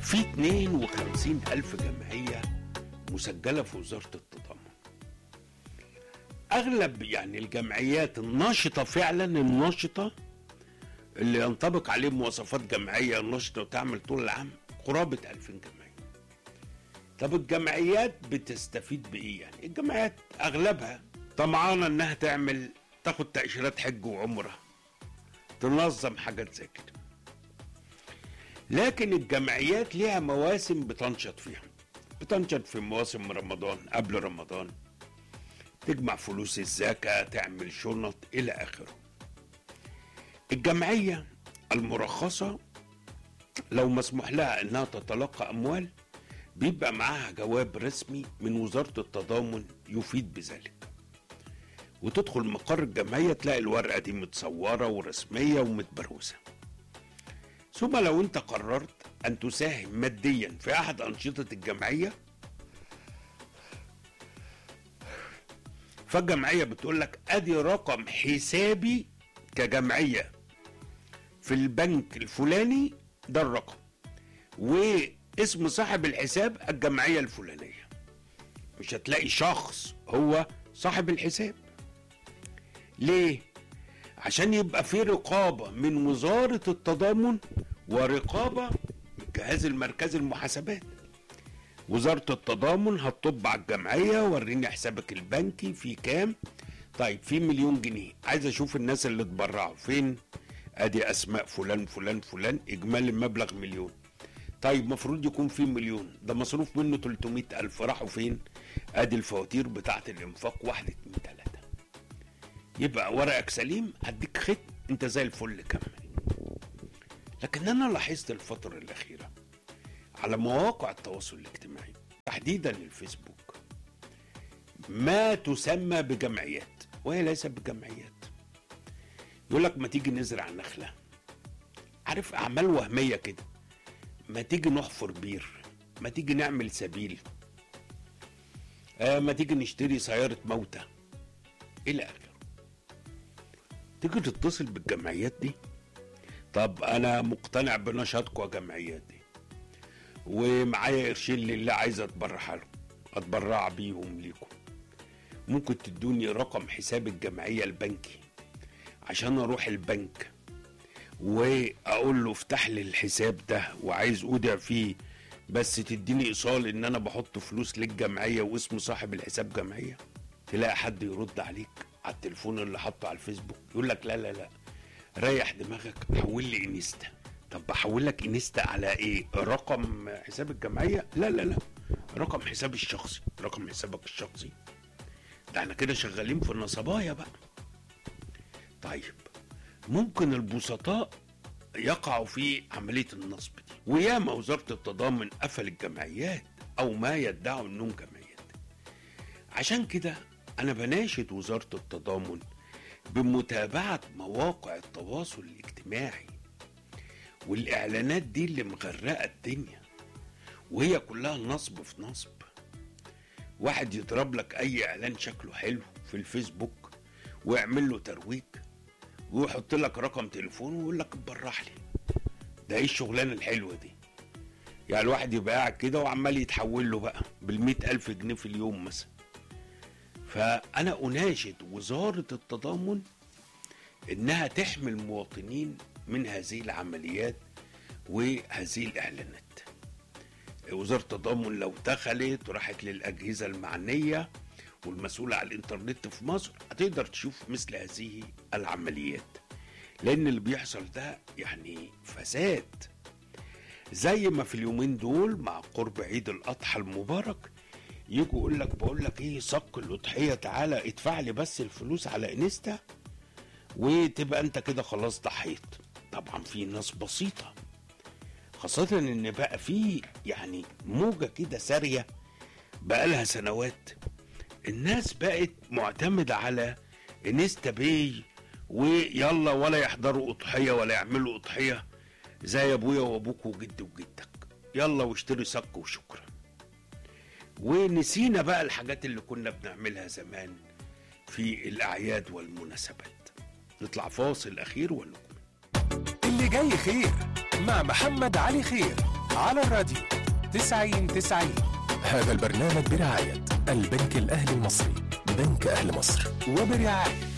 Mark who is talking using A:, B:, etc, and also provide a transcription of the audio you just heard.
A: في 52 ألف جمعية مسجلة في وزارة التضامن أغلب يعني الجمعيات الناشطة فعلا الناشطة اللي ينطبق عليه مواصفات جمعية نشطة وتعمل طول العام قرابة 2000 جمعية طب الجمعيات بتستفيد بإيه يعني الجمعيات أغلبها طمعانة إنها تعمل تاخد تأشيرات حج وعمرة تنظم حاجات زي كده لكن الجمعيات ليها مواسم بتنشط فيها بتنشط في مواسم رمضان قبل رمضان تجمع فلوس الزكاة تعمل شنط إلى آخره الجمعية المرخصة لو مسموح لها انها تتلقى اموال بيبقى معاها جواب رسمي من وزارة التضامن يفيد بذلك وتدخل مقر الجمعية تلاقي الورقة دي متصورة ورسمية ومتبروزة ثم لو انت قررت ان تساهم ماديا في احد انشطة الجمعية فالجمعية بتقول لك ادي رقم حسابي كجمعية في البنك الفلاني ده الرقم واسم صاحب الحساب الجمعية الفلانية مش هتلاقي شخص هو صاحب الحساب ليه؟ عشان يبقى في رقابة من وزارة التضامن ورقابة من الجهاز المركزي المحاسبات وزارة التضامن هتطب على الجمعية وريني حسابك البنكي في كام طيب في مليون جنيه عايز اشوف الناس اللي اتبرعوا فين ادي اسماء فلان فلان فلان اجمالي المبلغ مليون طيب مفروض يكون في مليون ده مصروف منه 300 الف راحوا فين ادي الفواتير بتاعه الانفاق واحد اتنين تلاته يبقى ورقك سليم هديك ختم انت زي الفل كمل لكن انا لاحظت الفتره الاخيره على مواقع التواصل الاجتماعي تحديدا الفيسبوك ما تسمى بجمعيات وهي ليست بجمعيات يقول لك ما تيجي نزرع نخلة عارف أعمال وهمية كده ما تيجي نحفر بير ما تيجي نعمل سبيل آه ما تيجي نشتري سيارة موتى إلى آخره تيجي تتصل بالجمعيات دي طب أنا مقتنع بنشاطكم يا جمعيات دي ومعايا قرشين لله عايز أتبرع لهم أتبرع بيهم ليكم ممكن تدوني رقم حساب الجمعية البنكي عشان اروح البنك واقول له افتح لي الحساب ده وعايز اودع فيه بس تديني ايصال ان انا بحط فلوس للجمعيه واسم صاحب الحساب جمعيه تلاقي حد يرد عليك على التليفون اللي حاطه على الفيسبوك يقول لك لا لا لا ريح دماغك حول لي انستا طب بحول لك انستا على ايه رقم حساب الجمعيه لا لا لا رقم حسابي الشخصي رقم حسابك الشخصي ده احنا كده شغالين في النصبايا بقى طيب ممكن البسطاء يقعوا في عملية النصب دي وياما وزارة التضامن قفل الجمعيات أو ما يدعوا أنهم جمعيات عشان كده أنا بناشد وزارة التضامن بمتابعة مواقع التواصل الاجتماعي والإعلانات دي اللي مغرقة الدنيا وهي كلها نصب في نصب واحد يضرب لك أي إعلان شكله حلو في الفيسبوك ويعمل له ترويج ويحط لك رقم تليفون ويقول لك اتبرح لي ده ايه الشغلانه الحلوه دي يعني الواحد يبقى قاعد كده وعمال يتحول له بقى بالمئة ألف جنيه في اليوم مثلا فأنا أناشد وزارة التضامن إنها تحمي المواطنين من هذه العمليات وهذه الإعلانات وزارة التضامن لو دخلت وراحت للأجهزة المعنية والمسؤولة على الإنترنت في مصر هتقدر تشوف مثل هذه العمليات لأن اللي بيحصل ده يعني فساد زي ما في اليومين دول مع قرب عيد الأضحى المبارك يجوا يقول لك بقول لك ايه صك الأضحية تعالى ادفع لي بس الفلوس على انستا وتبقى انت كده خلاص ضحيت طبعا في ناس بسيطة خاصة ان بقى في يعني موجة كده سارية بقالها سنوات الناس بقت معتمدة على انستا باي ويلا ولا يحضروا اضحية ولا يعملوا اضحية زي ابويا وابوك وجدي وجدك يلا واشتري صك وشكرا ونسينا بقى الحاجات اللي كنا بنعملها زمان في الاعياد والمناسبات نطلع فاصل اخير ونكمل
B: اللي جاي خير مع محمد علي خير على الراديو 90 90 هذا البرنامج برعاية البنك الأهلي المصري بنك أهل مصر وبرعاية